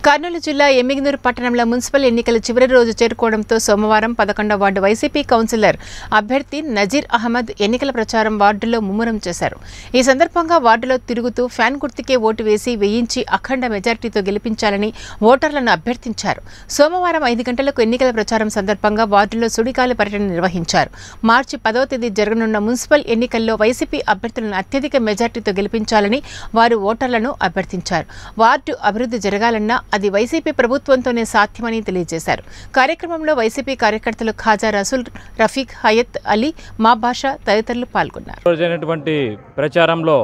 కర్నూలు జిల్లా ఎమ్మిగినూరు పట్టణంలో మున్సిపల్ ఎన్నికల చివరి రోజు చేరుకోవడంతో సోమవారం పదకొండవ వార్డు వైసీపీ కౌన్సిలర్ అభ్యర్థి నజీర్ అహ్మద్ ఎన్నికల ప్రచారం వార్డులో ముమ్మరం చేశారు ఈ సందర్భంగా వార్డులో తిరుగుతూ ఫ్యాన్ గుర్తుకే ఓటు వేసి వేయించి అఖండ మెజార్టీతో గెలిపించాలని ఓటర్లను అభ్యర్థించారు సోమవారం ఐదు గంటలకు ఎన్నికల ప్రచారం సందర్భంగా వార్డులో సుడిగాలి పర్యటన నిర్వహించారు మార్చి పదవ తేదీ జరగనున్న మున్సిపల్ ఎన్నికల్లో వైసీపీ అభ్యర్థులను అత్యధిక మెజార్టీతో గెలిపించాలని వారు ఓటర్లను అభ్యర్థించారు వార్డు అభివృద్ధి జరగాలన్నా అది వైసీపీ ప్రభుత్వంతోనే సాధ్యమని తెలియజేశారు కార్యక్రమంలో వైసీపీ కార్యకర్తలు ఖాజా రసూల్ రఫీక్ హయత్ అలీ మా భాష తదితరులు పాల్గొన్నారు రోజైనటువంటి ప్రచారంలో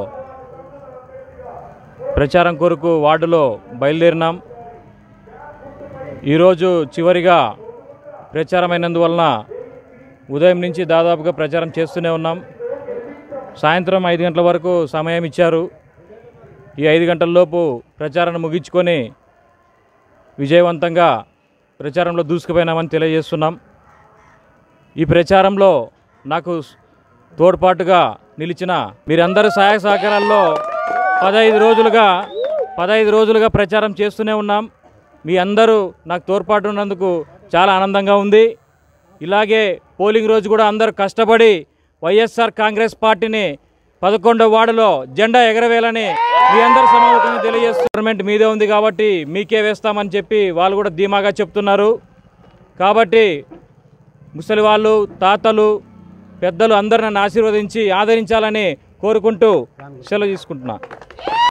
ప్రచారం కొరకు వార్డులో బయలుదేరినాం ఈరోజు చివరిగా ప్రచారమైనందువలన ఉదయం నుంచి దాదాపుగా ప్రచారం చేస్తూనే ఉన్నాం సాయంత్రం ఐదు గంటల వరకు సమయం ఇచ్చారు ఈ ఐదు గంటల లోపు ప్రచారాన్ని ముగించుకొని విజయవంతంగా ప్రచారంలో దూసుకుపోయినామని తెలియజేస్తున్నాం ఈ ప్రచారంలో నాకు తోడ్పాటుగా నిలిచిన మీరందరూ సహాయ సహకారాల్లో పదహైదు రోజులుగా పదహైదు రోజులుగా ప్రచారం చేస్తూనే ఉన్నాం మీ అందరూ నాకు తోడ్పాటు ఉన్నందుకు చాలా ఆనందంగా ఉంది ఇలాగే పోలింగ్ రోజు కూడా అందరూ కష్టపడి వైఎస్ఆర్ కాంగ్రెస్ పార్టీని పదకొండవ వార్డులో జెండా ఎగరవేయాలని మీ అందరి సమావేశంగా తెలియజేస్తూ గవర్నమెంట్ మీదే ఉంది కాబట్టి మీకే వేస్తామని చెప్పి వాళ్ళు కూడా ధీమాగా చెప్తున్నారు కాబట్టి ముసలి వాళ్ళు తాతలు పెద్దలు అందరూ నన్ను ఆశీర్వదించి ఆదరించాలని కోరుకుంటూ సెలవు తీసుకుంటున్నా